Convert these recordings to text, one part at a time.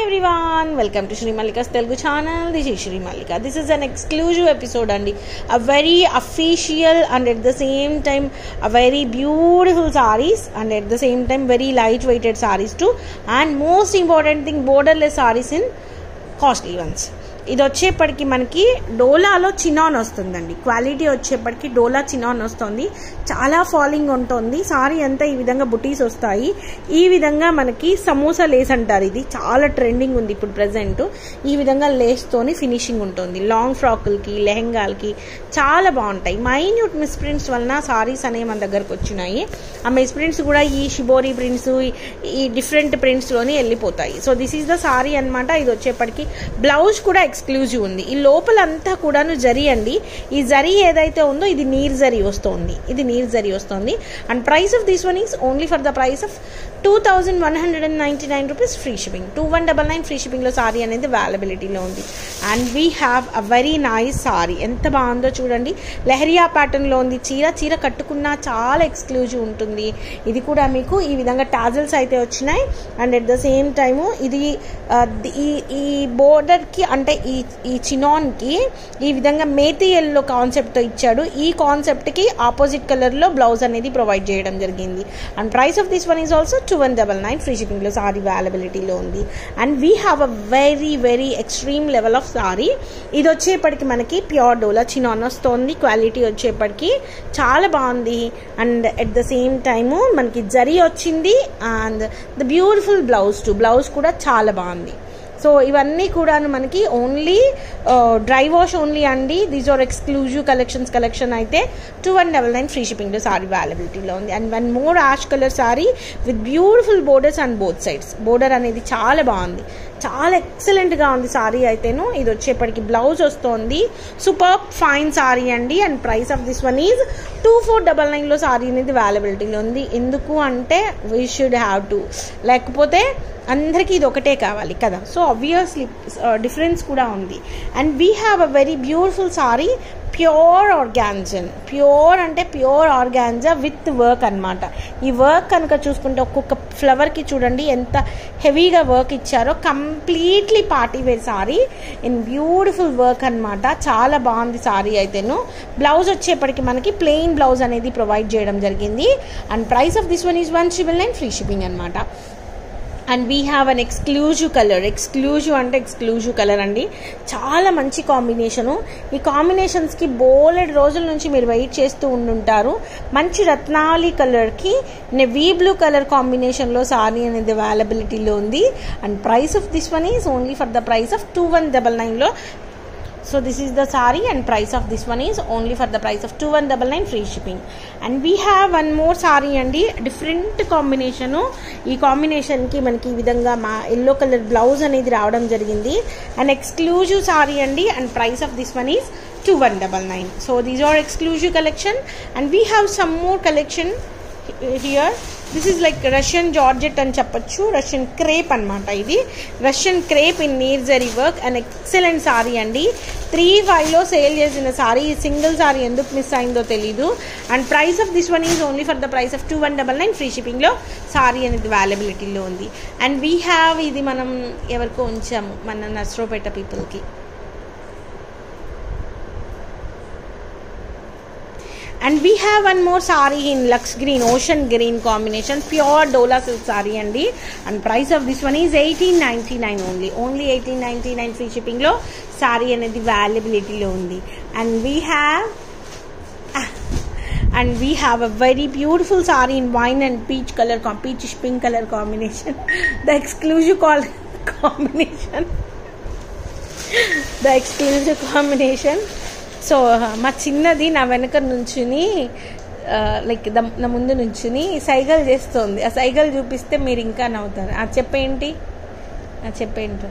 everyone welcome to Shri Mallika's Telugu channel this ఈ Shri Mallika this is an exclusive episode అండి a very official and at the same time a very beautiful saris and at the same time very light weighted saris to and most important thing borderless saris in costly ones ఇది వచ్చేప్పటికి మనకి డోలాలో chinon వస్తుందండి quality వచ్చేప్పటికి డోలా chinon వస్తుంది చాలా falling ఉంటుంది sorry అంతా ఈ విధంగా బుటీస్ వస్తాయి ఈ విధంగా మనకి సమోసా లేస్ అంటారు ఇది చాలా ట్రెండింగ్ ఉంది ఇప్పుడు ప్రజెంట్ ఈ విధంగా లేస్తోని ఫినిషింగ్ ఉంటుంది లాంగ్ ఫ్రాకులకి లెహెంగాలకి చాలా బాగుంటాయి మైన్యూట్ మిస్ ప్రింట్స్ వలన సారీస్ అనేవి మన దగ్గరకు వచ్చినాయి ఆ మిస్ ప్రింట్స్ కూడా ఈ షిబోరి ప్రింట్స్ ఈ డిఫరెంట్ ప్రింట్స్లోని వెళ్ళిపోతాయి so this is the sari అనమాట ఇది వచ్చేప్పటికి బ్లౌజ్ కూడా ఎక్స్క్లూజివ్ ఉంది ఈ లోపలంతా కూడాను జరీ అండి ఈ జరీ ఏదైతే ఉందో ఇది నీర్ జరీ వస్తుంది ఇది నీర్ జరీ వస్తుంది and price of this one is only for the price of two thousand one hundred and ninety nine rupees free shipping two one double nine free షిప్పింగ్లో సారీ అనేది అవైలబిలిటీలో ఉంది and we have a very nice sari ఎంత బాగుందో చూడండి లెహరియా ప్యాటర్న్లో ఉంది చీర చీర కట్టుకున్నా చాలా ఎక్స్క్లూజివ్ ఉంటుంది ఇది కూడా మీకు ఈ విధంగా టాజల్స్ అయితే వచ్చినాయి and at the same time ఇది ఆ, ఈ ఈ బోర్డర్కి అంటే ఈ ఈ చినాన్కి ఈ విధంగా మేతి ఎల్లో కాన్సెప్ట్ ఇచ్చాడు ఈ కాన్సెప్ట్కి ఆపోజిట్ కలర్లో బ్లౌజ్ అనేది ప్రొవైడ్ చేయడం జరిగింది and price of this one is also two one double nine free షిప్పింగ్లో సారీ అవైలబిలిటీలో ఉంది and we have a very very extreme level of sari ఇది వచ్చేప్పటికి మనకి ప్యూర్ డోలా చినాన్ వస్తుంది క్వాలిటీ వచ్చేప్పటికి చాలా బాగుంది and at the same time మనకి జరీ వచ్చింది and the beautiful blouse to blouse కూడా చాలా బాగుంది సో ఇవన్నీ కూడాను మనకి ఓన్లీ డ్రై వాష్ ఓన్లీ అండి these are exclusive collections collection అయితే two one double nine free షిప్పింగ్లో సారీ అవైలబిలిటీలో ఉంది and one more ash colour sari with beautiful borders and both sides border అనేది చాలా బాగుంది చాలా ఎక్సలెంట్గా ఉంది సారీ అయితేను ఇది వచ్చేప్పటికి బ్లౌజ్ వస్తుంది సూపర్ ఫైన్ సారీ అండి and price of this one is two four double నైన్లో సారీ అనేది అవైలబిలిటీలో ఉంది ఎందుకు అంటే వీ షుడ్ హ్యావ్ టు లేకపోతే అందరికీ ఇది ఒకటే కావాలి కదా సో ఆబ్వియస్లీ డిఫరెన్స్ కూడా ఉంది and we have a very beautiful sari pure organza pure అంటే ప్యూర్ ఆర్గాన్జా విత్ వర్క్ అనమాట ఈ వర్క్ కనుక చూసుకుంటే ఒక్కొక్క ఫ్లవర్కి చూడండి ఎంత హెవీగా వర్క్ ఇచ్చారో completely party wear sari in beautiful work అనమాట చాలా బాగుంది సారీ అయితేను బ్లౌజ్ వచ్చేప్పటికి మనకి ప్లెయిన్ బ్లౌజ్ అనేది ప్రొవైడ్ చేయడం జరిగింది and price of this one is one triple nine free shipping అనమాట and we have an exclusive colour exclusive అంటే ఎక్స్క్లూజివ్ కలర్ అండి చాలా మంచి కాంబినేషను ఈ కాంబినేషన్స్కి బోలెడ్ రోజుల నుంచి మీరు వెయిట్ చేస్తూ ఉండుంటారు మంచి రత్నాలి కలర్కి నెవీ బ్లూ కలర్ కాంబినేషన్లో సారీ అనేది అవైలబిలిటీలో ఉంది and price of this one is only for the price of two one double nine so this is the sari and price of this one is only for the price of two one double nine free shipping and we have one more sari అండి different combination ఈ కాంబినేషన్కి మనకి ఈ విధంగా మా yellow colour blouse అనేది రావడం జరిగింది అండ్ ఎక్స్క్లూజివ్ సారీ అండి and price of this one is two one double nine so these are exclusive collection and we have some more collection here this is like Russian georgette అని చెప్పొచ్చు Russian crepe అనమాట ఇది Russian crepe in నీర్ zari work and excellent sari అండి three ఫైవ్లో sale చేసిన sari single sari ఎందుకు miss అయిందో తెలీదు and price of this one is only for the price of two one double nine free షిప్పింగ్లో సారీ అనేది అవైలబిలిటీలో ఉంది అండ్ వీ హ్యావ్ ఇది మనం ఎవరికో ఉంచాము మన నర్సరోపేట పీపుల్కి and we have one more sari in lux green ocean green combination pure డోలా సిల్క్ సారీ అండి and price of this one is eighteen ninety nine only only eighteen ninety nine free షిప్పింగ్లో సారీ అనేది అవైలబిలిటీలో ఉంది and we have and we have a very beautiful sari in wine and peach colour peach pink colour combination the exclusive call combination the exclusive combination so మా చిన్నది నా వెనక నుంచుని like నా ముందు నుంచుని సైగలు చేస్తుంది ఆ సైగలు చూపిస్తే మీరు ఇంకా నవ్వుతారు ఆ చెప్పేంటి ఆ చెప్పేంటి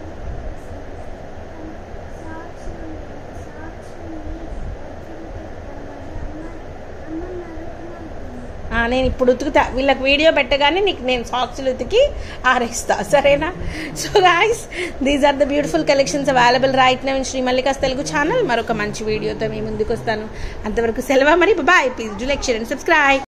ఆ, నేను ఇప్పుడు ఉతుకుతా వీళ్ళకి వీడియో పెట్టగానే నీకు నేను సాక్స్లు ఉతికి ఆరేస్తా సరేనా so guys these are the beautiful collections available right now in Shri Mallika's Telugu channel మరొక మంచి వీడియోతో మీ ముందుకు వస్తాను అంతవరకు సెలవు మరి bye please do like share and subscribe